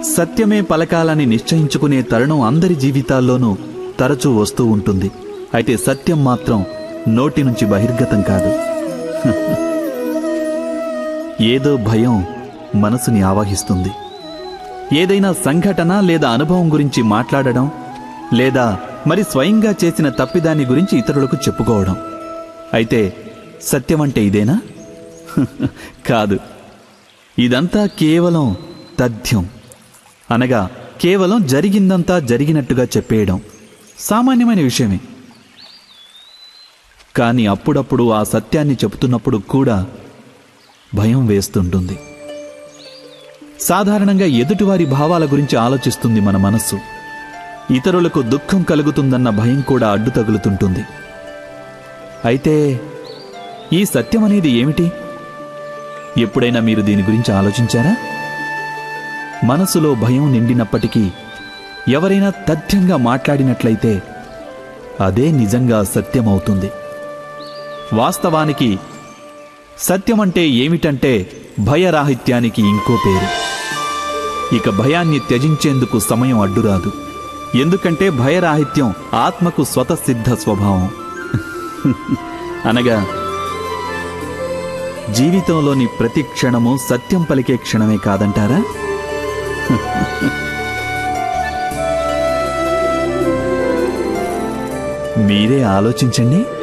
సత్యమే పలకాలని నిశ్చయించుకునే తరుణం అందరి జీవితాల్లోనూ తరచూ వస్తూ ఉంటుంది అయితే సత్యం మాత్రం నోటి నుంచి బహిర్గతం కాదు ఏదో భయం మనసుని ఆవహిస్తుంది ఏదైనా సంఘటన లేదా అనుభవం గురించి మాట్లాడడం లేదా మరి స్వయంగా చేసిన తప్పిదాన్ని గురించి ఇతరులకు చెప్పుకోవడం అయితే సత్యం అంటే ఇదేనా కాదు ఇదంతా కేవలం తథ్యం అనగా కేవలం జరిగిందంతా జరిగినట్టుగా చెప్పేయడం సామాన్యమైన విషయమే కానీ అప్పుడప్పుడు ఆ సత్యాన్ని చెబుతున్నప్పుడు కూడా భయం వేస్తుంటుంది సాధారణంగా ఎదుటివారి భావాల గురించి ఆలోచిస్తుంది మన మనస్సు ఇతరులకు దుఃఖం కలుగుతుందన్న భయం కూడా అడ్డు తగులుతుంటుంది అయితే ఈ సత్యం అనేది ఏమిటి ఎప్పుడైనా మీరు దీని గురించి ఆలోచించారా మనసులో భయం నిండినప్పటికీ ఎవరైనా తథ్యంగా మాట్లాడినట్లయితే అదే నిజంగా సత్యమవుతుంది వాస్తవానికి సత్యమంటే ఏమిటంటే భయరాహిత్యానికి ఇంకో పేరు ఇక భయాన్ని త్యజించేందుకు సమయం అడ్డురాదు ఎందుకంటే భయరాహిత్యం ఆత్మకు స్వతసిద్ధ స్వభావం అనగా జీవితంలోని ప్రతి క్షణము సత్యం పలికే క్షణమే కాదంటారా మీరే ఆలోచించండి